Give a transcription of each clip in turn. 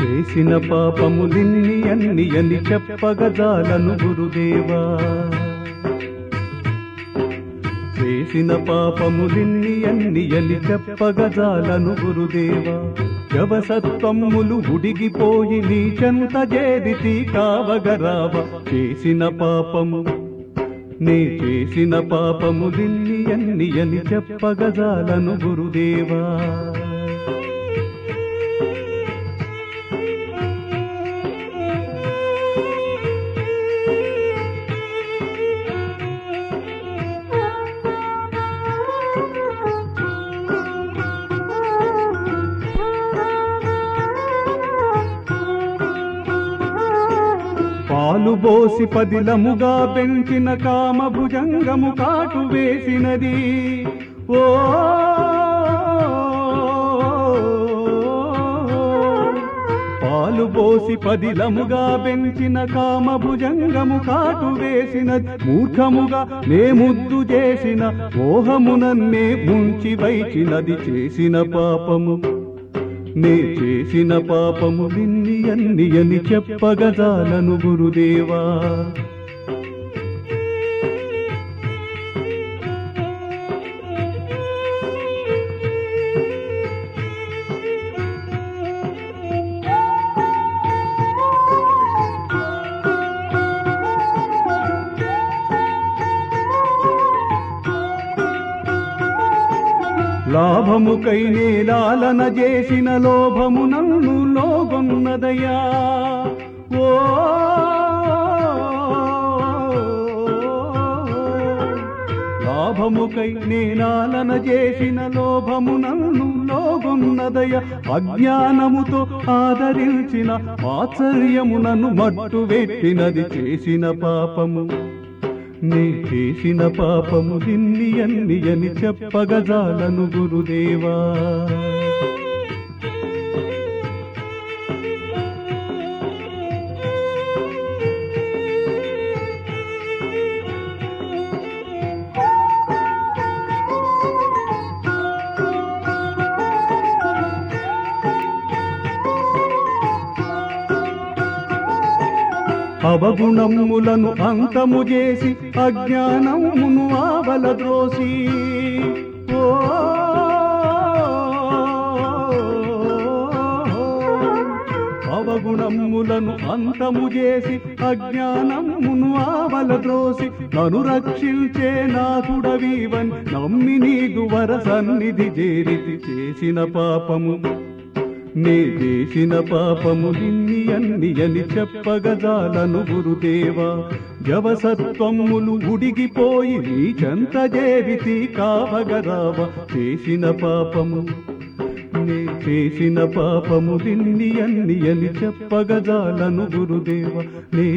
చేసిన పాపములిన్ని అన్ని అని చెప్పగజాలను గురుదేవా చేసిన పాపములిన్ని అన్ని అని చెప్పగజాలను గురుదేవా జవసత్వములు ఉడిగిపోయి నీ చెంత చేరితి కావగరావ చేసిన పాపము నే చేసిన పాపములిన్ని అన్ని అని చెప్పగజాలను గురుదేవా పాలు బోసి పదిలముగా పెంచిన కామ భుజంగము కాటు వేసినది ఓ పాలు పోసి పదిలముగా పెంచిన కామ భుజంగము కాటు వేసినది మూర్ఖముగా నే ముద్దు చేసిన మోహమునన్నే ముంచి వైచినది చేసిన పాపము నే చేసిన పాపము నిన్ని అన్ని అని చెప్పగజాలను గురుదేవా లాభముకై నేలాలన చేసిన లోభము నన్ను లోగొన్నదయ్యా ఓ లాభముకై నేనాలన చేసిన లోభము నన్ను లోగొన్నదయ్య అజ్ఞానముతో ఆదరించిన ఆశ్చర్యమునను మట్టు పెట్టినది చేసిన పాపము నీ చేసిన పాపము దిన్ని అన్ని అని చెప్పగజాలను గురుదేవా అవగుణములను అంతము చేసి అజ్ఞానమును ఆవల ద్రోసి ఓ అవగుణములను అంతము చేసి అజ్ఞానమును ఆవల ద్రోసి నను రక్షించే నాథుడవీవన్ నమ్మి నీదు వర సన్నిధి చేరితి చేసిన పాపము నే చేసిన పాపము నిన్ని అన్ని అని చెప్పగజాలను గురుదేవా జవసత్వములు ఉడిగిపోయి నీ చెంత చేరితి కావగరావ చేసిన పాపము నే చేసిన పాపము నిన్ని అన్ని అని చెప్పగజాలను గురుదేవ నే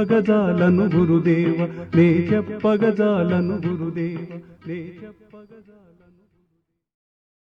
చెప్పగజాలను గురుదేవ నే చెప్పగజాలను గురుదేవ నే చెప్పగజా